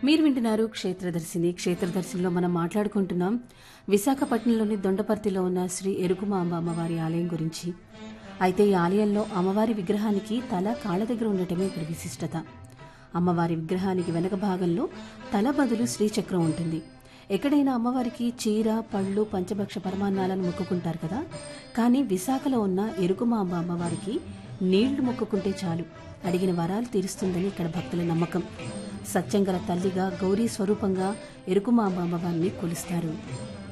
మీరు వింటున్నారు క్షేత్రదర్శిని క్షేత్రదర్శినిలో మనం మాట్లాడుకుంటున్నాం విశాఖపట్నంలోని దొండపర్తిలో ఉన్న శ్రీ ఎరుకుమాంబ అమ్మవారి ఆలయం గురించి అయితే ఈ ఆలయంలో అమ్మవారి విగ్రహానికి తల కాళ్ళ దగ్గర ఉండటమే ఇక్కడ విశిష్టత అమ్మవారి విగ్రహానికి వెనక భాగంలో తల బదులు శ్రీచక్రం ఉంటుంది ఎక్కడైనా అమ్మవారికి చీర పళ్ళు పంచభక్ష పరమాన్నాలను మొక్కుకుంటారు కదా కానీ విశాఖలో ఉన్న ఎరుకుమాంబ అమ్మవారికి నీళ్లు మొక్కుకుంటే చాలు అడిగిన వరాలు తీరుస్తుందని ఇక్కడ భక్తుల నమ్మకం సత్యంగల తల్లిగా గౌరీ స్వరూపంగా ఎరుకుమాంబ అమ్మవారిని కొలుస్తారు